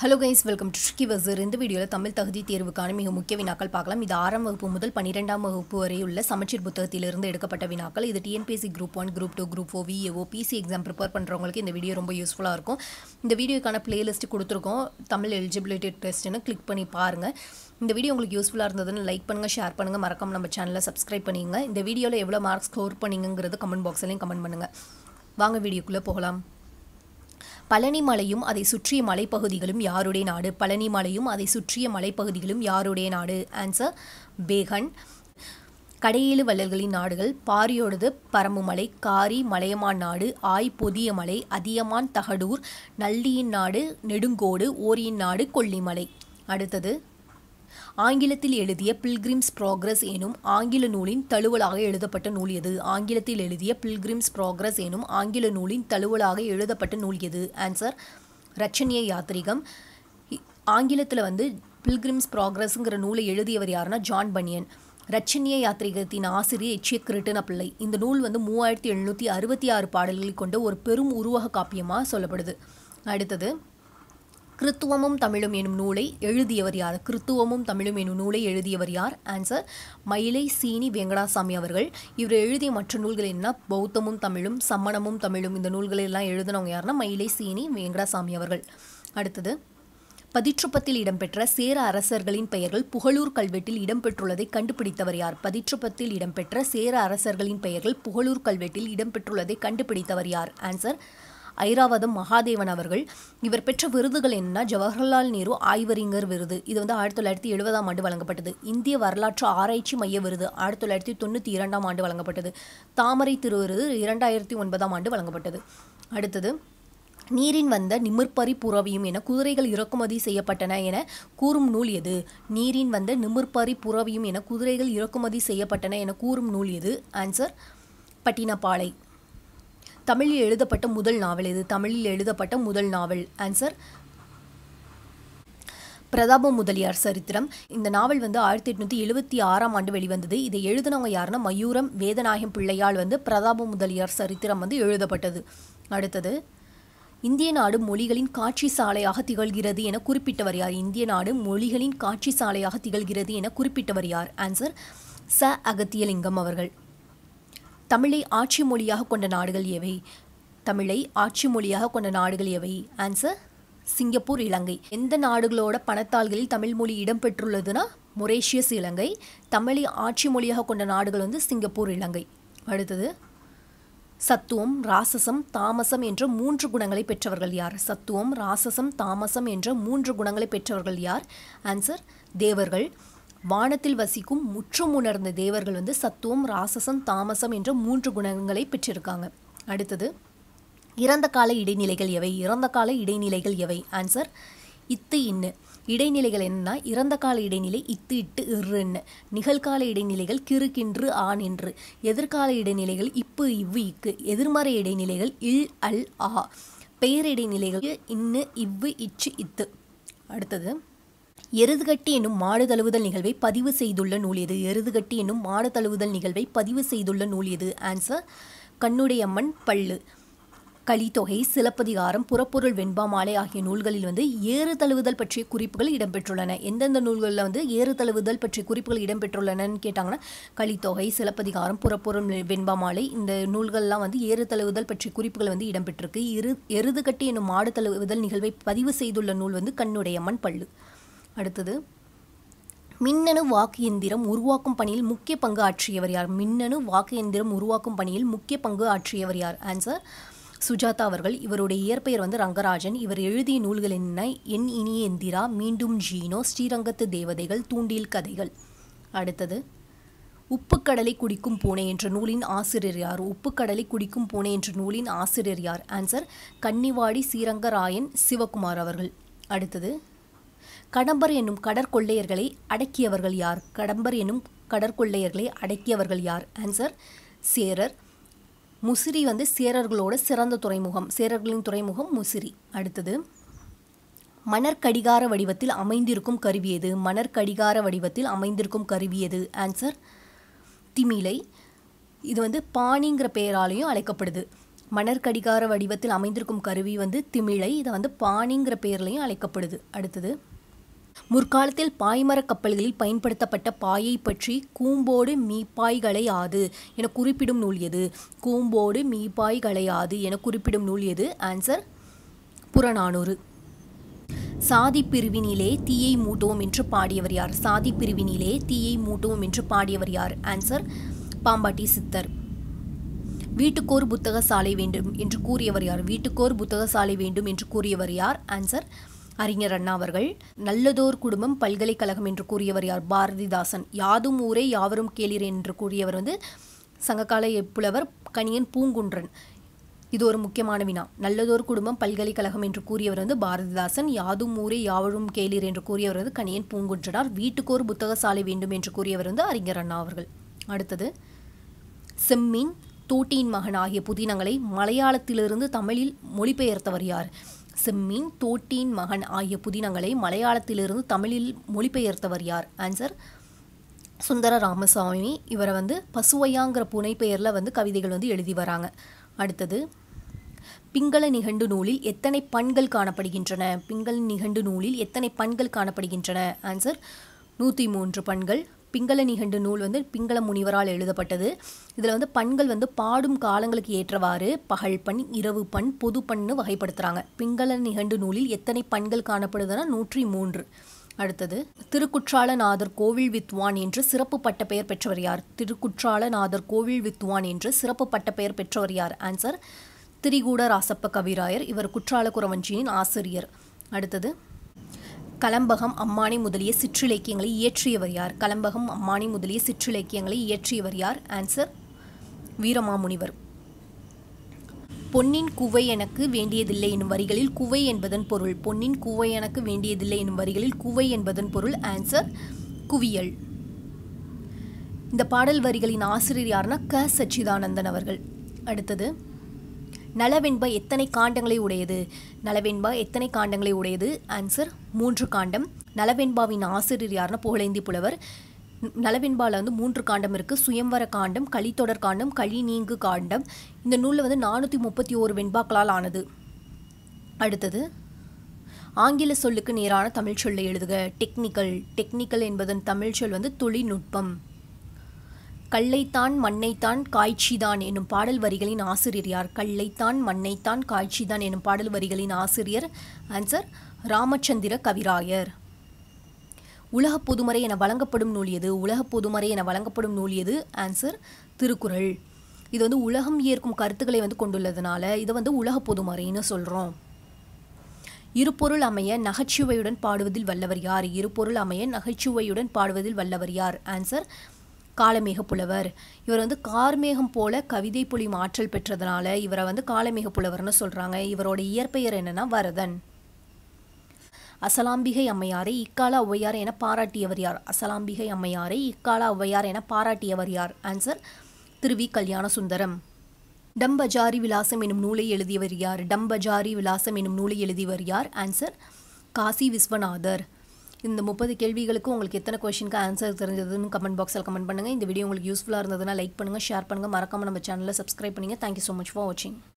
hello guys welcome to tricky வசர் இந்த வீடியோவில் தமிழ் தகுதி தேர்வுக்கான மிக முக்கிய வினாக்கள் பார்க்கலாம் இது ஆறாம் வகுப்பு முதல் பன்னிரெண்டாம் வகுப்பு வரை உள்ள சமச்சீர் புத்தகத்திலிருந்து எடுக்கப்பட்ட வினாக்கள் இது TNPSC group one group two group four VAO PC exam prepare பண்ணுறவங்களுக்கு இந்த வீடியோ ரொம்ப யூஸ்ஃபுல்லாக இருக்கும் இந்த வீடியோக்கான பிளேலிஸ்ட் கொடுத்துருக்கோம் தமிழ் எலிஜிபிலிட்டி டெஸ்ட்னு கிளிக் பண்ணி பாருங்கள் இந்த வீடியோ உங்களுக்கு யூஸ்ஃபுல்லாக இருந்ததுன்னு லைக் பண்ணுங்கள் ஷேர் பண்ணுங்கள் மறக்காம நம்ம சேனலை சப்ஸ்கிரைப் பண்ணிங்க இந்த வீடியோவில் எவ்வளோ மார்க்ஸ் ஸ்கோர் பண்ணீங்கிறது கமெண்ட் பாக்ஸ்லையும் கமெண்ட் பண்ணுங்கள் வாங்க வீடியோக்குள்ளே போகலாம் பழனி மலையும் அதை சுற்றிய மலைப்பகுதிகளும் யாருடைய நாடு பழனி மலையும் அதை சுற்றிய மலைப்பகுதிகளும் யாருடைய நாடு ஆன்சர் பேகன் கடையேழு வள்ளல்களின் நாடுகள் பாரியோடது பரம்புமலை காரி மலையமான் நாடு ஆய் பொதிய மலை அதியமான் தகடூர் நல்லியின் நாடு நெடுங்கோடு ஓரியின் நாடு கொல்லிமலை அடுத்தது ஆங்கிலத்தில் எழுதிய பில்கிரிம்ஸ் ப்ராக்ரஸ் எனும் ஆங்கில நூலின் தழுவலாக எழுதப்பட்ட நூல் எது ஆங்கிலத்தில் எழுதிய பில்கிரிம்ஸ் ப்ராக்ரஸ் எனும் ஆங்கில நூலின் தழுவலாக எழுதப்பட்ட நூல் எது ஆன்சர் ரச்சனிய யாத்திரிகம் ஆங்கிலத்தில் வந்து பில்கிரிம்ஸ் ப்ராக்ரஸ்ங்கிற நூலை எழுதியவர் யாருன்னா ஜான் பனியன் ரச்சனிய யாத்திரிகத்தின் ஆசிரியர் எச்சிய கிருட்டின பிள்ளை இந்த நூல் வந்து மூவாயிரத்தி எழுநூற்றி அறுபத்தி ஆறு பாடல்களை கொண்ட ஒரு பெரும் உருவக காப்பியமாக சொல்லப்படுது அடுத்தது கிறித்துவமும் தமிழும் எனும் நூலை எழுதியவர் யார் கிறித்துவமும் தமிழும் எனும் நூலை எழுதியவர் யார் ஆன்சர் மயிலை சீனி வெங்கடாசாமி அவர்கள் இவர் எழுதிய மற்ற நூல்கள் என்ன பௌத்தமும் தமிழும் சம்மணமும் தமிழும் இந்த நூல்களை எல்லாம் எழுதினவங்க யாருன்னா மயிலை சீனி வெங்கடாசாமி அவர்கள் அடுத்தது பதிற்றுப்பத்தில் இடம்பெற்ற சேர அரசர்களின் பெயர்கள் புகழூர் கல்வெட்டில் இடம்பெற்றுள்ளதை கண்டுபிடித்தவர் யார் பதிற்றுப்பத்தில் இடம்பெற்ற சேர அரசர்களின் பெயர்கள் புகழூர் கல்வெட்டில் இடம்பெற்றுள்ளதை கண்டுபிடித்தவர் யார் ஆன்சர் ஐராவதம் மகாதேவன் அவர்கள் இவர் பெற்ற விருதுகள் என்ன ஜவஹர்லால் நேரு ஆய்வறிஞர் விருது இது வந்து ஆயிரத்தி தொள்ளாயிரத்தி எழுபதாம் ஆண்டு வழங்கப்பட்டது இந்திய வரலாற்று ஆராய்ச்சி மைய விருது ஆயிரத்தி தொள்ளாயிரத்தி தொண்ணூற்றி இரண்டாம் ஆண்டு வழங்கப்பட்டது தாமரை திருவிருது இரண்டாயிரத்தி ஒன்பதாம் ஆண்டு வழங்கப்பட்டது அடுத்தது நீரின் வந்த நிமிர்பரி புறவியும் என குதிரைகள் இறக்குமதி செய்யப்பட்டன என கூறும் நூல் எது நீரின் வந்த நிமிர்பரி புறவியும் என குதிரைகள் இறக்குமதி செய்யப்பட்டன என கூறும் நூல் எது ஆன்சர் பட்டினப்பாலை தமிழில் எழுதப்பட்ட முதல் நாவல் எது தமிழில் எழுதப்பட்ட முதல் நாவல் ஆன்சர் பிரதாப முதலியார் சரித்திரம் இந்த நாவல் வந்து ஆயிரத்தி எட்நூற்றி எழுபத்தி ஆறாம் ஆண்டு வெளிவந்தது இதை எழுதினவங்க யாருன்னா மயூரம் வேதநாயகம் பிள்ளையால் வந்து பிரதாப முதலியார் சரித்திரம் வந்து எழுதப்பட்டது அடுத்தது இந்திய நாடு மொழிகளின் காட்சி சாலையாக திகழ்கிறது என குறிப்பிட்டவர் யார் இந்திய நாடு மொழிகளின் காட்சி சாலையாக திகழ்கிறது என குறிப்பிட்டவர் யார் ஆன்சர் ச அகத்தியலிங்கம் அவர்கள் தமிழை ஆட்சி மொழியாக கொண்ட நாடுகள் எவை தமிழை ஆட்சி மொழியாக கொண்ட நாடுகள் எவை ஆன்சர் சிங்கப்பூர் இலங்கை எந்த நாடுகளோட பணத்தாள்களில் தமிழ் மொழி இடம்பெற்றுள்ளதுன்னா மொரேஷியஸ் இலங்கை தமிழை ஆட்சி மொழியாக கொண்ட நாடுகள் வந்து சிங்கப்பூர் இலங்கை அடுத்தது சத்துவம் ராசசம் தாமசம் என்ற மூன்று குணங்களை பெற்றவர்கள் யார் சத்துவம் ராசசம் தாமசம் என்ற மூன்று குணங்களை பெற்றவர்கள் யார் ஆன்சர் தேவர்கள் வானத்தில் வசிக்கும் முற்றும் உணர்ந்த தேவர்கள் வந்து சத்துவம் ராசசம் தாமசம் என்ற மூன்று குணங்களை பெற்றிருக்காங்க அடுத்தது இறந்த கால இடைநிலைகள் எவை இறந்த கால இடைநிலைகள் எவை ஆன்சர் இத்து இன்னு இடைநிலைகள் என்னன்னா இறந்த கால இடைநிலை இத்து இட்டு இறுன்னு நிகழ்கால இடைநிலைகள் கிறு கின்று ஆன் என்று எதிர்கால இடைநிலைகள் இப்பு இவ்வு இக்கு எதிர்மறை இடைநிலைகள் இல் அல் ஆ பெயர் இடைநிலைகள் இன்னு இவ்வு இச்சு இத்து அடுத்தது எருதுகட்டி என்னும் மாடு தழுவுதல் நிகழ்வை பதிவு செய்துள்ள நூல் எது எருதுகட்டி என்னும் மாடு தழுவுதல் நிகழ்வை பதிவு செய்துள்ள நூல் எது ஆன்சர் கண்ணுடையம்மன் பள்ளு கலித்தொகை சிலப்பதிகாரம் புறப்பொருள் வெண்பாமாலை ஆகிய நூல்களில் வந்து ஏறு தழுவுதல் பற்றிய குறிப்புகள் இடம்பெற்றுள்ளன எந்தெந்த நூல்களில் வந்து ஏறு தழுவுதல் பற்றிய குறிப்புகள் இடம்பெற்றுள்ளனன்னு கேட்டாங்கன்னா கலித்தொகை சிலப்பதிகாரம் புறப்பொருள் வெண்பாமாலை இந்த நூல்கள்லாம் வந்து ஏறு தழுவுதல் பற்றிய குறிப்புகள் வந்து இடம்பெற்றிருக்கு இரு எருதுகட்டி என்னும் மாடு தழுவுதல் நிகழ்வை பதிவு செய்துள்ள நூல் வந்து கண்ணுடையம்மன் பள்ளு அடுத்தது மின்னணு வாக்கு எந்திரம் உருவாக்கும் பணியில் முக்கிய பங்கு ஆற்றியவர் யார் மின்னணு வாக்கு எந்திரம் உருவாக்கும் பணியில் முக்கிய பங்கு ஆற்றியவர் யார் ஆன்சர் சுஜாதா அவர்கள் இவருடைய இயற்பெயர் வந்து ரங்கராஜன் இவர் எழுதிய நூல்கள் என்ன என் இனிய எந்திரா மீண்டும் ஜீனோ ஸ்ரீரங்கத்து தேவதைகள் தூண்டில் கதைகள் அடுத்தது உப்புக்கடலை குடிக்கும் பூனை என்ற நூலின் ஆசிரியர் யார் உப்புக்கடலை குடிக்கும் பூனை என்ற நூலின் ஆசிரியர் யார் ஆன்சர் கன்னிவாடி ஸ்ரீரங்கராயன் சிவகுமார் அவர்கள் அடுத்தது கடம்பர் என்னும் கடற்கொள்ளையர்களை அடக்கியவர்கள் யார் கடம்பர் என்னும் கடற்கொள்ளையர்களை அடக்கியவர்கள் யார் ஆன்சர் சேரர் முசிறி வந்து சேரர்களோட சிறந்த துறைமுகம் சேரர்களின் துறைமுகம் முசிறி அடுத்தது மணற்கடிகார வடிவத்தில் அமைந்திருக்கும் கருவி எது மணற்கடிகார வடிவத்தில் அமைந்திருக்கும் கருவி எது ஆன்சர் திமிலை இது வந்து பாணிங்கிற பெயராலையும் அழைக்கப்படுது மணற்கடிகார வடிவத்தில் அமைந்திருக்கும் கருவி வந்து திமிழை இதை வந்து பாணிங்கிற பேர்லையும் அழைக்கப்படுது அடுத்தது முற்காலத்தில் பாய்மரக் கப்பல்களில் பயன்படுத்தப்பட்ட பாயை பற்றி கூம்போடு மீப்பாய்களை ஆது என குறிப்பிடும் நூல் எது கூம்போடு மீப்பாய்களை ஆது என குறிப்பிடும் நூல் எது ஆன்சர் புறநானூறு சாதி பிரிவினிலே தீயை மூட்டுவோம் என்று பாடியவர் யார் சாதி பிரிவினிலே தீயை மூட்டுவோம் என்று பாடியவர் யார் ஆன்சர் பாம்பாட்டி சித்தர் வீட்டுக்கோர் புத்தக சாலை வேண்டும் என்று கூறியவர் யார் வீட்டுக்கோர் புத்தக சாலை வேண்டும் என்று கூறியவர் யார் ஆன்சர் அறிஞர் அண்ணா அவர்கள் நல்லதோர் குடும்பம் பல்கலைக்கழகம் என்று கூறியவர் யார் பாரதிதாசன் யாதும் ஊரே யாவரும் கேளீர் என்று கூறியவர் வந்து சங்ககால புலவர் கணியன் பூங்குன்றன் இது ஒரு முக்கியமான வினா நல்லதோர் குடும்பம் பல்கலைக்கழகம் என்று கூறியவர் வந்து பாரதிதாசன் யாதும் ஊரே யாவரும் கேளீர் என்று கூறியவர் வந்து கணியன் பூங்குன்றனார் வீட்டுக்கோர் புத்தக சாலை வேண்டும் என்று கூறியவர் வந்து அறிஞர் அண்ணா அவர்கள் அடுத்தது செம்மீன் தோட்டியின் மகன் ஆகிய புதினங்களை மலையாளத்திலிருந்து தமிழில் மொழிபெயர்த்தவர் யார் செம்மீன் தோட்டியின் மகன் ஆகிய புதினங்களை மலையாளத்திலிருந்து தமிழில் மொழிபெயர்த்தவர் யார் ஆன்சர் சுந்தர ராமசாமி இவரை வந்து பசுவையாங்கிற புனைப்பெயரில் வந்து கவிதைகள் வந்து எழுதி வராங்க அடுத்தது பிங்கள நிகண்டு நூலில் எத்தனை பண்கள் காணப்படுகின்றன பிங்கள நிகண்டு நூலில் எத்தனை பண்கள் காணப்படுகின்றன ஆன்சர் நூற்றி மூன்று பண்கள் பிங்கள நிகண்டு நூல் வந்து பிங்கள முனிவரால் எழுதப்பட்டது இதில் வந்து பண்கள் வந்து பாடும் காலங்களுக்கு ஏற்றவாறு பகல் பண் இரவு பண் பொது பண்ணு வகைப்படுத்துகிறாங்க பிங்கள நிகண்டு நூலில் எத்தனை பண்கள் காணப்படுதுன்னா நூற்றி மூன்று அடுத்தது திருக்குற்றாலநாதர் கோவில் வித்வான் என்று சிறப்பு பட்ட பெயர் பெற்றவர் யார் திருக்குற்றாலநாதர் கோவில் வித்வான் என்று சிறப்பு பட்ட பெயர் பெற்றவர் யார் ஆன்சர் திரிகூட ராசப்ப கவிராயர் இவர் குற்றால குறவஞ்சியின் ஆசிரியர் அடுத்தது கலம்பகம் அம்மானி முதலிய சிற்றிலக்கியங்களை இயற்றியவர் யார் கலம்பகம் அம்மானி முதலிய சிற்றிலக்கியங்களை இயற்றியவர் யார் ஆன்சர் வீரமாமுனிவர் பொன்னின் குவை எனக்கு வேண்டியதில்லை எனும் வரிகளில் குவை என்பதன் பொருள் பொன்னின் குவை எனக்கு வேண்டியதில்லை எனும் வரிகளில் குவை என்பதன் பொருள் ஆன்சர் குவியல் இந்த பாடல் வரிகளின் ஆசிரியர் யாருன்னா க சச்சிதானந்தன் அவர்கள் அடுத்தது நலவெண்பா எத்தனை காண்டங்களை உடையது நலவெண்பா எத்தனை காண்டங்களை உடையது ஆன்சர் மூன்று காண்டம் நலவெண்பாவின் ஆசிரியர் யாருன்னா புகழேந்தி புலவர் நலவெண்பாவில் வந்து மூன்று காண்டம் இருக்குது சுயம்வர காண்டம் கலித்தொடர் காண்டம் களி நீங்கு காண்டம் இந்த நூலில் வந்து நானூற்றி முப்பத்தி ஓரு வெண்பாக்களால் ஆனது அடுத்தது ஆங்கில சொல்லுக்கு நேரான தமிழ் சொல்லை எழுதுக டெக்னிக்கல் டெக்னிக்கல் என்பதன் தமிழ் சொல் வந்து தொழில்நுட்பம் கல்லைத்தான் மண்ணைத்தான் காய்ச்சிதான் எனும் பாடல் வரிகளின் ஆசிரியர் யார் கல்லைத்தான் மண்ணைத்தான் காய்ச்சிதான் எனும் பாடல் வரிகளின் ஆசிரியர் ஆன்சர் ராமச்சந்திர கவிராயர் உலக பொதுமறை என வழங்கப்படும் நூல் எது உலக பொதுமறை என வழங்கப்படும் நூல் எது ஆன்சர் திருக்குறள் இது வந்து உலகம் ஏற்கும் கருத்துக்களை வந்து கொண்டுள்ளதுனால இதை வந்து உலக பொதுமறைன்னு சொல்கிறோம் இருபொருள் அமைய நகைச்சுவையுடன் பாடுவதில் வல்லவர் யார் இருபொருள் அமைய நகைச்சுவையுடன் பாடுவதில் வல்லவர் யார் ஆன்சர் காலமேக புலவர் இவர் வந்து கார்மேகம் போல கவிதை பொழியும் ஆற்றல் பெற்றதுனால இவரை வந்து காலமேக புலவர்னு சொல்கிறாங்க இவரோட இயற்பெயர் என்னன்னா வரதன் அசலாம்பிகை அம்மையாரை இக்கால ஔவையார் என பாராட்டியவர் யார் அசலாம்பிகை அம்மையாரை இக்கால ஔவையார் என பாராட்டியவர் யார் ஆன்சர் திருவி கல்யாண சுந்தரம் டம்பஜாரி விலாசம் எனும் நூலை எழுதியவர் யார் டம்பஜாரி விலாசம் எனும் நூலை எழுதியவர் யார் ஆன்சர் காசி விஸ்வநாதர் இந்த முப்பது கேள்விகளுக்கு உங்களுக்கு எத்தனை கொஷினுக்கு ஆன்சர் தெரிஞ்சதுன்னு கமெண்ட் பாக்ஸில் கமெண்ட் பண்ணுங்கள் இந்த வீடியோ உங்களுக்கு யூஸ்ஃபுல்லாக இருந்ததுன்னா லைக் பண்ணுங்கள் ஷேர் பண்ணுங்கள் மறக்காமல் நம்ம சேனலில் சப்ஸ்கிரைப் பண்ணுங்கள் தேங்க்யூ ஸோ மச் ஃபார் வாட்சிங்